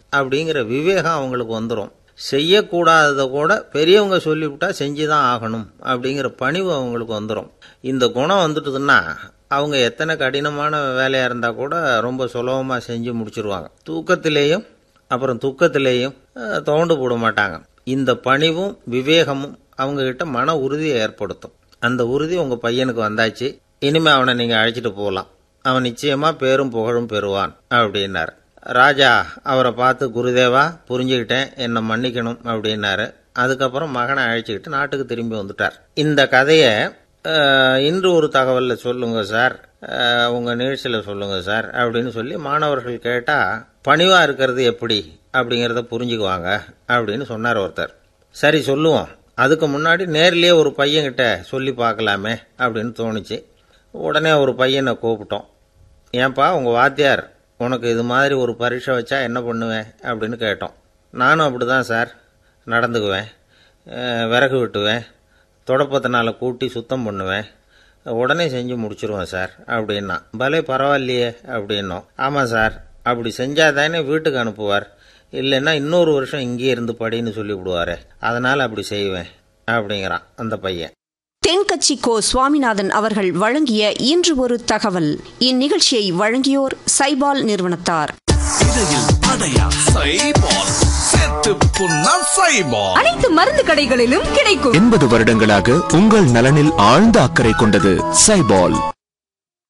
அப்படிங்கிற விவேகம் அவங்களுக்கு வந்துடும் செய்யக்கூடாததை கூட பெரியவங்க சொல்லிவிட்டா செஞ்சு தான் ஆகணும் அப்படிங்கிற பணிவு அவங்களுக்கு வந்துடும் இந்த குணம் வந்துட்டுதுன்னா அவங்க எத்தனை கடினமான வேலையாக இருந்தால் கூட ரொம்ப சுலபமாக செஞ்சு முடிச்சிருவாங்க தூக்கத்திலேயும் அப்புறம் துக்கத்திலேயும் அஹ், துவண்டு போட மாட்டாங்க இந்த பணிவும் விவேகமும் அவங்கக்கிட்ட மன உறுதியை ஏற்படுத்தும் அந்த உறுதி உங்கள் பையனுக்கு வந்தாச்சு இனிமே அவனை நீங்கள் அழைச்சிட்டு போகலாம் அவன் நிச்சயமாக பேரும் புகழும் பெறுவான் அப்படின்னார் ராஜா அவரை பார்த்து குருதேவா புரிஞ்சுக்கிட்டேன் என்னை மன்னிக்கணும் அப்படின்னாரு அதுக்கப்புறம் மகனை அழைச்சிக்கிட்டு நாட்டுக்கு திரும்பி வந்துட்டார் இந்த கதையை அஹ், இன்று ஒரு தகவலில் சொல்லுங்க சார் அஹ், உங்க நிகழ்ச்சியில் சொல்லுங்க சார் அப்படின்னு சொல்லி மாணவர்கள் கேட்டால் பணிவாக இருக்கிறது எப்படி அப்படிங்கிறத புரிஞ்சுக்குவாங்க அப்படின்னு சொன்னார் ஒருத்தர் சரி சொல்லுவோம் அதுக்கு முன்னாடி நேர்லயே ஒரு பையன்கிட்ட சொல்லி பார்க்கலாமே அப்படின்னு தோணுச்சு உடனே ஒரு பையனை கூப்பிட்டோம் ஏன்பா உங்கள் வாத்தியார் உனக்கு இது மாதிரி ஒரு பரீட்சை வச்சா என்ன பண்ணுவேன் அப்படின்னு கேட்டோம் நானும் அப்படி தான் சார் நடந்துக்குவேன் அஹ், விறகு வெட்டுவேன் தொடப்பத்தினால கூட்டி சுத்தம் பண்ணுவேன் உடனே செஞ்சு முடிச்சிருவேன் சார் அப்படின்னா பலே பரவாயில்லையே அப்படின்னோம் ஆமாம் சார் அப்படி செஞ்சால் தானே வீட்டுக்கு அனுப்புவார் இல்லைன்னா இன்னொரு வருஷம் இங்கேயே இருந்து படின்னு சொல்லி விடுவாரு அதனால் அப்படி செய்வேன் அப்படிங்கிறான் அந்த பையன் தென்கட்சி கோ சுவாமிநாதன் அவர்கள் வழங்கிய இன்று ஒரு தகவல் இந்நிகழ்ச்சியை வழங்கியோர் சைபால் நிறுவனத்தார் இடையில் தடையா சைபால் சேர்த்து புண்ணா சைபால் அனைத்து மருந்து கடைகளிலும் கிடைக்கும் எண்பது வருடங்களாக உங்கள் நலனில் ஆழ்ந்த அக்கறை கொண்டது சைபால்